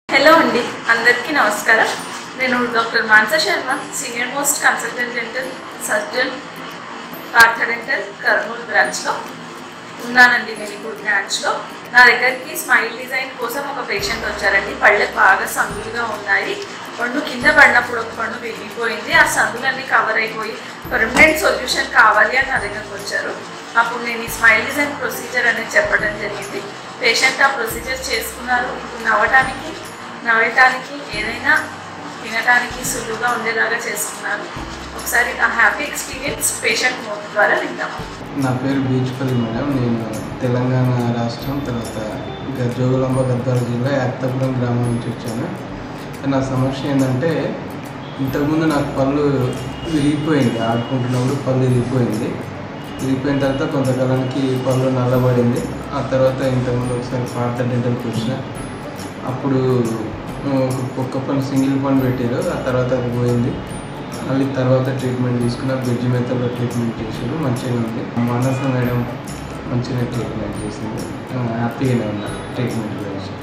hello అండి అందరికీ నమస్కారం నేను doctor Mansa Sharma senior most consultant dental surgeon Partha dental Kurnool బ్రాంచ్లో ఉన్నానండి నేను ఇప్పుడు బ్రాంచ్లో నా దగ్గరికి స్మైల్ డిజైన్ కోసం ఒక పేషెంట్ వచ్చారండి పళ్ళకి బాగా సందులుగా ఉన్నాయి పండు కింద పడినప్పుడు ఒక పండు విరిగిపోయింది ఆ సందులన్నీ కవర్ అయిపోయి పర్మనెంట్ సొల్యూషన్ కావాలి అని నా దగ్గరకు వచ్చారు అప్పుడు నేను ఈ స్మైల్ డిజైన్ ప్రొసీజర్ అనేది చెప్పడం జరిగింది పేషెంట్ ఆ ప్రొసీజర్ చేసుకున్నారు ఇప్పుడు నవ్వటానికి నవ్వటానికి ఏదైనా తినడానికి సులువుగా ఉండేలాగా చేసుకున్నారు ఒకసారి ఆ హ్యాపీ ఎక్స్పీరియన్స్ పేషెంట్ మోడ్ ద్వారా విందాము నా పేరు బీచ్పల్లి మేడం నేను తెలంగాణ రాష్ట్రం తర్వాత ఇంకా జోగులాంబ గద్వాల జిల్లా యాక్తపురం గ్రామం నుంచి వచ్చాను నా సమస్య ఏంటంటే ఇంతకుముందు నాకు పళ్ళు విరిగిపోయింది ఆడుకుంటున్నప్పుడు పళ్ళు విరిగిపోయింది విరిగిపోయిన తర్వాత కొంతకాలానికి పళ్ళు నల్లబడింది ఆ తర్వాత ఇంతకుముందు ఒకసారి పాత డెంటల్కి వచ్చిన అప్పుడు ఒక ఒక్క పని సింగిల్ పని పెట్టారు ఆ తర్వాత అది పోయింది మళ్ళీ తర్వాత ట్రీట్మెంట్ తీసుకున్న బ్రిడ్జ్ మెథడ్లో ట్రీట్మెంట్ చేసారు మంచిగా ఉంది మానస మేడం మంచిగా ట్రీట్మెంట్ చేసింది ఆ, హ్యాపీగానే ఉన్నా ట్రీట్మెంట్ గురించి